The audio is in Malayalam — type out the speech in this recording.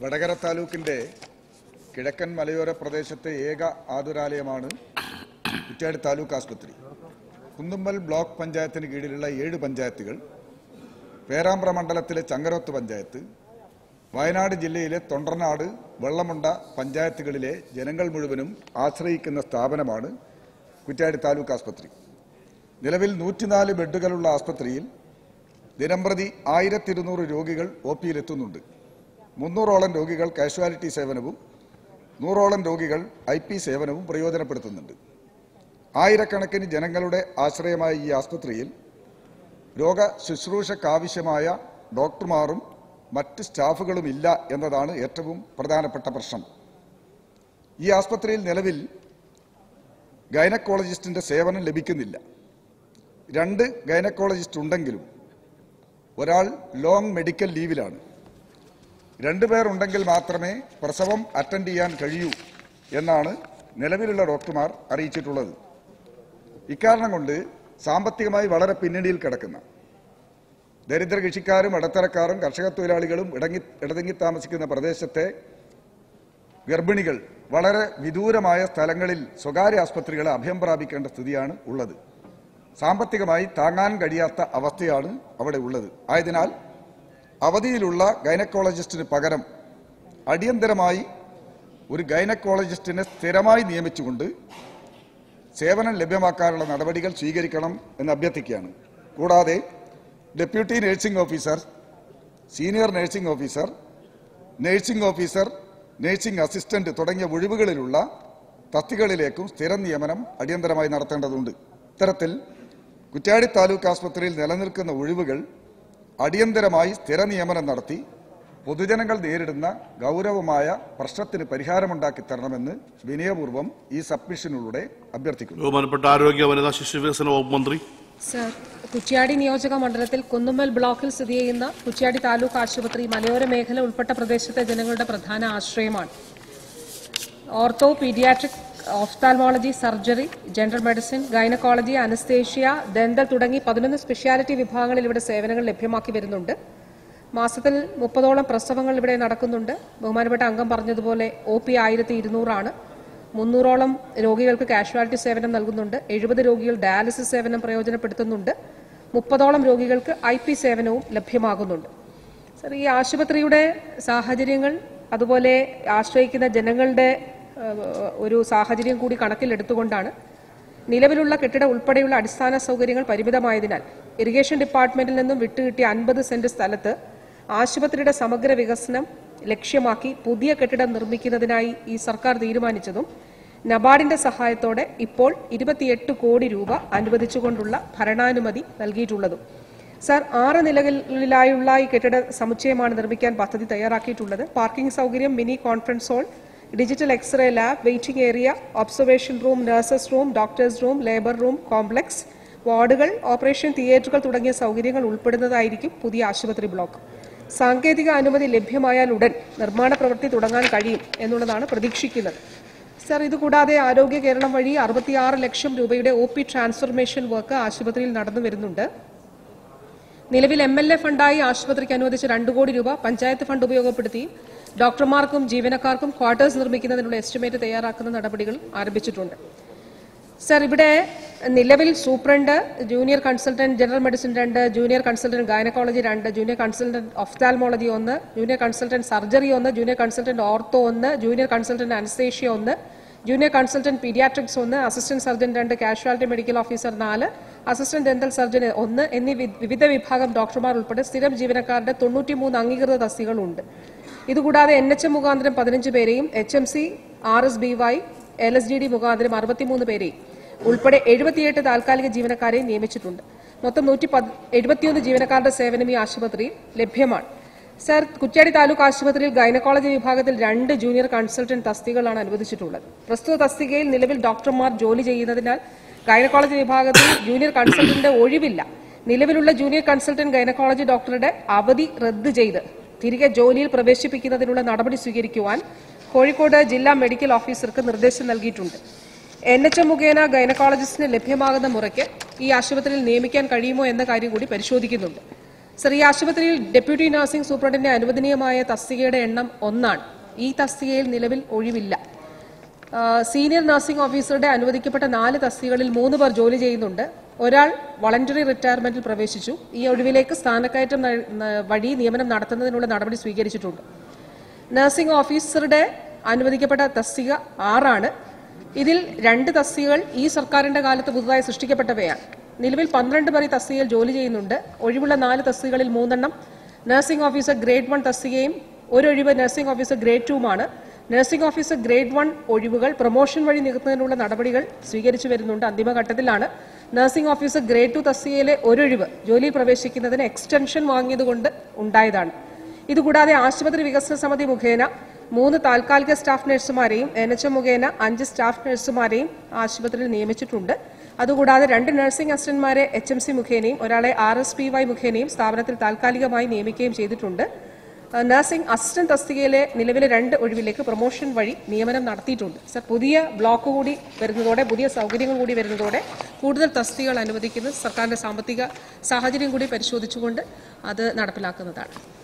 വടകര താലൂക്കിന്റെ കിഴക്കൻ മലയോര പ്രദേശത്തെ ഏക ആതുരാലയമാണ് കുറ്റ്യാടി താലൂക്ക് ആസ്പത്രി കുന്നുമ്മൽ ബ്ലോക്ക് പഞ്ചായത്തിന് കീഴിലുള്ള ഏഴ് പഞ്ചായത്തുകൾ പേരാമ്പ്ര മണ്ഡലത്തിലെ ചങ്ങരോത്ത് പഞ്ചായത്ത് വയനാട് ജില്ലയിലെ തൊണ്ടർനാട് വെള്ളമുണ്ട പഞ്ചായത്തുകളിലെ ജനങ്ങൾ മുഴുവനും ആശ്രയിക്കുന്ന സ്ഥാപനമാണ് കുറ്റ്യാടി താലൂക്ക് ആസ്പത്രി നിലവിൽ നൂറ്റിനാല് ബെഡുകളുള്ള ആസ്പത്രിയിൽ ദിനംപ്രതി ആയിരത്തി ഇരുന്നൂറ് രോഗികൾ ഒ പിയിലെത്തുന്നുണ്ട് മുന്നൂറോളം രോഗികൾ കാഷ്വാലിറ്റി സേവനവും നൂറോളം രോഗികൾ ഐ പി സേവനവും പ്രയോജനപ്പെടുത്തുന്നുണ്ട് ആയിരക്കണക്കിന് ജനങ്ങളുടെ ആശ്രയമായ ഈ ആസ്പത്രിയിൽ രോഗ ശുശ്രൂഷക്കാവശ്യമായ ഡോക്ടർമാരും മറ്റ് സ്റ്റാഫുകളും ഇല്ല എന്നതാണ് ഏറ്റവും പ്രധാനപ്പെട്ട പ്രശ്നം ഈ ആസ്പത്രിയിൽ നിലവിൽ ഗൈനക്കോളജിസ്റ്റിന്റെ സേവനം ലഭിക്കുന്നില്ല രണ്ട് ഗൈനക്കോളജിസ്റ്റ് ഉണ്ടെങ്കിലും ഒരാൾ ലോങ് മെഡിക്കൽ ലീവിലാണ് രണ്ടുപേർ ഉണ്ടെങ്കിൽ മാത്രമേ പ്രസവം അറ്റൻഡ് ചെയ്യാൻ കഴിയൂ എന്നാണ് നിലവിലുള്ള ഡോക്ടർമാർ അറിയിച്ചിട്ടുള്ളത് ഇക്കാരണം കൊണ്ട് സാമ്പത്തികമായി വളരെ പിന്നണിയിൽ കിടക്കുന്ന ദരിദ്ര കൃഷിക്കാരും ഇടത്തരക്കാരും കർഷക തൊഴിലാളികളും ഇടങ്ങി ഇടതിങ്ങി താമസിക്കുന്ന പ്രദേശത്തെ ഗർഭിണികൾ വളരെ വിദൂരമായ സ്ഥലങ്ങളിൽ സ്വകാര്യ ആസ്പത്രികളെ അഭയം പ്രാപിക്കേണ്ട സ്ഥിതിയാണ് ഉള്ളത് സാമ്പത്തികമായി താങ്ങാൻ കഴിയാത്ത അവസ്ഥയാണ് അവിടെ ഉള്ളത് ആയതിനാൽ അവധിയിലുള്ള ഗൈനക്കോളജിസ്റ്റിന് പകരം അടിയന്തരമായി ഒരു ഗൈനക്കോളജിസ്റ്റിനെ സ്ഥിരമായി നിയമിച്ചുകൊണ്ട് സേവനം ലഭ്യമാക്കാനുള്ള നടപടികൾ സ്വീകരിക്കണം എന്ന് അഭ്യർത്ഥിക്കുകയാണ് കൂടാതെ deputy nursing officer senior nursing officer nursing officer nursing assistant തുടങ്ങിയ ഒഴിവുകളിലുള്ള തസ്തികളിലേക്കും സ്ഥിര നിയമനം അടിയന്തരമായി നടത്തേണ്ടതുണ്ട് ഇത്തരത്തിൽ കുറ്റ്യാടി താലൂക്ക് ആസ്പത്രിയിൽ നിലനിൽക്കുന്ന ഒഴിവുകൾ അടിയന്തരമായി സ്ഥിര നിയമനം നടത്തി പൊതുജനങ്ങൾ നേരിടുന്ന ഗൗരവമായ പ്രശ്നത്തിന് പരിഹാരമുണ്ടാക്കി തരണമെന്ന് വിനയപൂർവ്വം ഈ സബ്മിഷനിലൂടെ അഭ്യർത്ഥിക്കുന്നു ബഹുമാനപ്പെട്ട ആരോഗ്യ വനിതാ ശിശു വികസന വകുപ്പ് മന്ത്രി സർ കുറ്റ്യാടി നിയോജക മണ്ഡലത്തിൽ കുന്നുമ്മൽ ബ്ലോക്കിൽ സ്ഥിതി ചെയ്യുന്ന കുറ്റ്യാടി താലൂക്ക് ആശുപത്രി മലയോര മേഖല ഉൾപ്പെട്ട പ്രദേശത്തെ ജനങ്ങളുടെ പ്രധാന ആശ്രയമാണ് ortho paediatric ophthalmology surgery general medicine gynaecology anaesthesia dental തുടങ്ങി പതിനൊന്ന് സ്പെഷ്യാലിറ്റി വിഭാഗങ്ങളിൽ ഇവിടെ സേവനങ്ങൾ ലഭ്യമാക്കി വരുന്നുണ്ട് മാസത്തിൽ മുപ്പതോളം പ്രസവങ്ങൾ ഇവിടെ നടക്കുന്നുണ്ട് ബഹുമാനപ്പെട്ട അംഗം പറഞ്ഞതുപോലെ ഒ പി ആയിരത്തി ഇരുന്നൂറാണ് മുന്നൂറോളം രോഗികൾക്ക് കാഷ്വാലിറ്റി സേവനം നൽകുന്നുണ്ട് എഴുപത് രോഗികൾ ഡയാലിസിസ് സേവനം പ്രയോജനപ്പെടുത്തുന്നുണ്ട് മുപ്പതോളം രോഗികൾക്ക് ഐ പി സേവനവും ലഭ്യമാകുന്നുണ്ട് സർ ഈ ആശുപത്രിയുടെ സാഹചര്യങ്ങൾ അതുപോലെ ആശ്രയിക്കുന്ന ജനങ്ങളുടെ ഏഹ്, ഒരു സാഹചര്യം കൂടി കണക്കിലെടുത്തുകൊണ്ടാണ് നിലവിലുള്ള കെട്ടിട ഉൾപ്പെടെയുള്ള അടിസ്ഥാന സൗകര്യങ്ങൾ പരിമിതമായതിനാൽ ഇറിഗേഷൻ ഡിപ്പാർട്ട്മെന്റിൽ നിന്നും വിട്ടുകിട്ടിയ അൻപത് സെന്റ് സ്ഥലത്ത് ആശുപത്രിയുടെ സമഗ്ര വികസനം ലക്ഷ്യമാക്കി പുതിയ കെട്ടിടം നിർമ്മിക്കുന്നതിനായി ഈ സർക്കാർ തീരുമാനിച്ചതും നബാർഡിന്റെ സഹായത്തോടെ ഇപ്പോൾ ഇരുപത്തിയെട്ട് കോടി രൂപ അനുവദിച്ചുകൊണ്ടുള്ള ഭരണാനുമതി നൽകിയിട്ടുള്ളതും സർ ആറ് നിലകളിലായുള്ള ഈ കെട്ടിട സമുച്ചയമാണ് നിർമ്മിക്കാൻ പദ്ധതി തയ്യാറാക്കിയിട്ടുള്ളത് പാർക്കിംഗ് സൗകര്യം mini conference hall digital x-ray lab waiting area observation room nurses room doctors room labour room complex വാർഡുകൾ ഓപ്പറേഷൻ തിയേറ്ററുകൾ തുടങ്ങിയ സൗകര്യങ്ങൾ ഉൾപ്പെടുന്നതായിരിക്കും പുതിയ ആശുപത്രി ബ്ലോക്ക് സാങ്കേതിക അനുമതി ലഭ്യമായാൽ ഉടൻ നിർമ്മാണ പ്രവൃത്തി തുടങ്ങാൻ കഴിയും എന്നുള്ളതാണ് പ്രതീക്ഷിക്കുന്നത് സർ ഇതുകൂടാതെ ആരോഗ്യ കേരളം വഴി അറുപത്തിയാറ് ലക്ഷം രൂപയുടെ ഒ പി ട്രാൻസ്ഫർമേഷൻ വർക്ക് ആശുപത്രിയിൽ നടന്നു വരുന്നുണ്ട് നിലവിൽ എം എൽ എ ഫണ്ടായി ആശുപത്രിക്ക് അനുവദിച്ച രണ്ട് കോടി രൂപ പഞ്ചായത്ത് ഫണ്ട് ഉപയോഗപ്പെടുത്തി ഡോക്ടർമാർക്കും ജീവനക്കാർക്കും ക്വാർട്ടേഴ്സ് നിർമ്മിക്കുന്നതിനുള്ള എസ്റ്റിമേറ്റ് തയ്യാറാക്കുന്ന നടപടികൾ ആരംഭിച്ചിട്ടുണ്ട് സർ ഇവിടെ നിലവിൽ superintendent junior consultant general medicine രണ്ട് ജൂനിയർ കൺസൾട്ടന്റ് ഗൈനക്കോളജി രണ്ട് ജൂനിയർ കൺസൾട്ടന്റ് ഒഫ്താൽമോളജി ഒന്ന് ജൂനിയർ കൺസൾട്ടന്റ് സർജറി ഒന്ന് ജൂനിയർ കൺസൾട്ടന്റ് ഓർത്തോ ഒന്ന് ജൂനിയർ കൺസൾട്ടന്റ് അനസ്തേഷ്യ ഒന്ന് ജൂനിയർ കൺസൾട്ടന്റ് പീഡിയാട്രിക്സ് ഒന്ന് അസിസ്റ്റന്റ് സർജൻ രണ്ട് കാഷ്വാലിറ്റി മെഡിക്കൽ ഓഫീസർ നാല് അസിസ്റ്റന്റ് ഡെന്റൽ സർജൻ ഒന്ന് എന്നീ വി- വിവിധ വിഭാഗം ഡോക്ടർമാർ ഉൾപ്പെടെ സ്ഥിരം ജീവനക്കാരുടെ തൊണ്ണൂറ്റിമൂന്ന് അംഗീകൃത തസ്തികളുണ്ട് ഇതുകൂടാതെ എൻ എച്ച് എം മുഖാന്തരം പതിനഞ്ച് പേരെയും H M C R S B Y L S D D മുഖാന്തരം അറുപത്തിമൂന്ന് പേരെയും ഉൾപ്പെടെ എഴുപത്തിയെട്ട് താൽക്കാലിക ജീവനക്കാരെയും നിയമിച്ചിട്ടുണ്ട് മൊത്തം നൂറ്റി എഴുപത്തിയൊന്ന് ജീവനക്കാരുടെ സേവനം ഈ ആശുപത്രിയിൽ ലഭ്യമാണ് സർ കുറ്റ്യാടി താലൂക്ക് ആശുപത്രിയിൽ ഗൈനക്കോളജി വിഭാഗത്തിൽ രണ്ട് ജൂനിയർ കൺസൾട്ടന്റ് തസ്തികകളാണ് അനുവദിച്ചിട്ടുള്ളത് പ്രസ്തുത തസ്തികയിൽ നിലവിൽ ഡോക്ടർമാർ ജോലി ചെയ്യുന്നതിനാൽ ഗൈനക്കോളജി വിഭാഗത്തിൽ ജൂനിയർ കൺസൾട്ടന്റിന്റെ ഒഴിവില്ല നിലവിലുള്ള ജൂനിയർ കൺസൾട്ടന്റ് ഗൈനക്കോളജി ഡോക്ടറുടെ അവധി റദ്ദ് ചെയ്ത് തിരികെ ജോലിയിൽ പ്രവേശിപ്പിക്കുന്നതിനുള്ള നടപടി സ്വീകരിക്കുവാൻ കോഴിക്കോട് ജില്ലാ മെഡിക്കൽ ഓഫീസർക്ക് നിർദ്ദേശം നൽകിയിട്ടുണ്ട് എൻ എച്ച് എം മുഖേന ഗൈനക്കോളജിസ്റ്റിന് ലഭ്യമാകുന്ന മുറയ്ക്ക് ഈ ആശുപത്രിയിൽ നിയമിക്കാൻ കഴിയുമോ എന്ന കാര്യം കൂടി പരിശോധിക്കുന്നുണ്ട് സർ ഈ ആശുപത്രിയിൽ ഡെപ്യൂട്ടി നഴ്സിംഗ് സൂപ്രണ്ടിന്റെ അനുവദനീയമായ തസ്തികയുടെ എണ്ണം ഒന്നാണ് ഈ തസ്തികയിൽ നിലവിൽ ഒഴിവില്ല ആ, സീനിയർ നഴ്സിംഗ് ഓഫീസറുടെ അനുവദിക്കപ്പെട്ട നാല് തസ്തികകളിൽ മൂന്ന് പേർ ജോലി ചെയ്യുന്നുണ്ട് ഒരാൾ വളണ്ടറി റിട്ടയർമെന്റിൽ പ്രവേശിച്ചു ഈ ഒഴിവിലേക്ക് സ്ഥാനക്കയറ്റം ന- ന- വഴി നിയമനം നടത്തുന്നതിനുള്ള നടപടി സ്വീകരിച്ചിട്ടുണ്ട് നഴ്സിംഗ് ഓഫീസറുടെ അനുവദിക്കപ്പെട്ട തസ്തിക ആറാണ് ഇതിൽ രണ്ട് തസ്തികകൾ ഈ സർക്കാരിന്റെ കാലത്ത് പുതുതായി സൃഷ്ടിക്കപ്പെട്ടവയാണ് നിലവിൽ പന്ത്രണ്ട് പേർ ഈ തസ്തികയിൽ ജോലി ചെയ്യുന്നുണ്ട് ഒഴിവുള്ള നാല് തസ്തികകളിൽ മൂന്നെണ്ണം നഴ്സിംഗ് ഓഫീസർ ഗ്രേഡ് വൺ തസ്തികയും ഒരു ഒഴിവ് നഴ്സിംഗ് ഓഫീസർ ഗ്രേഡ് ടുവുമാണ് നഴ്സിംഗ് ഓഫീസർ ഗ്രേഡ് വൺ ഒഴിവുകൾ പ്രൊമോഷൻ വഴി നികത്തുന്നതിനുള്ള നടപടികൾ സ്വീകരിച്ചു വരുന്നുണ്ട് അന്തിമഘട്ടത്തിലാണ് നഴ്സിംഗ് ഓഫീസർ ഗ്രേഡ് ടു തസ്തികയിലെ ഒരൊഴിവ് ജോലിയിൽ പ്രവേശിക്കുന്നതിന് എക്സ്റ്റൻഷൻ വാങ്ങിയതുകൊണ്ട് ഉണ്ടായതാണ് ഇതുകൂടാതെ ആശുപത്രി വികസന സമിതി മുഖേന മൂന്ന് താൽക്കാലിക സ്റ്റാഫ് നഴ്സുമാരെയും എൻ എച്ച് എം മുഖേന അഞ്ച് സ്റ്റാഫ് നഴ്സുമാരെയും ആശുപത്രിയിൽ നിയമിച്ചിട്ടുണ്ട് അതുകൂടാതെ രണ്ട് നഴ്സിംഗ് അസിസ്റ്റന്റ്മാരെ എച്ച് എം സി മുഖേനയും ഒരാളെ ആർ എസ് പി വൈ മുഖേനയും സ്ഥാപനത്തിൽ താൽക്കാലികമായി നിയമിക്കുകയും ചെയ്തിട്ടുണ്ട് ഏഹ് നഴ്സിംഗ് അസിസ്റ്റന്റ് തസ്തികയിലെ നിലവിലെ രണ്ട് ഒഴിവിലേക്ക് പ്രൊമോഷൻ വഴി നിയമനം നടത്തിയിട്ടുണ്ട് സർ പുതിയ ബ്ലോക്ക് കൂടി വരുന്നതോടെ പുതിയ സൗകര്യങ്ങൾ കൂടി വരുന്നതോടെ കൂടുതൽ തസ്തികകൾ അനുവദിക്കുന്ന സർക്കാരിന്റെ സാമ്പത്തിക സാഹചര്യം കൂടി പരിശോധിച്ചുകൊണ്ട് അത് നടപ്പിലാക്കുന്നതാണ്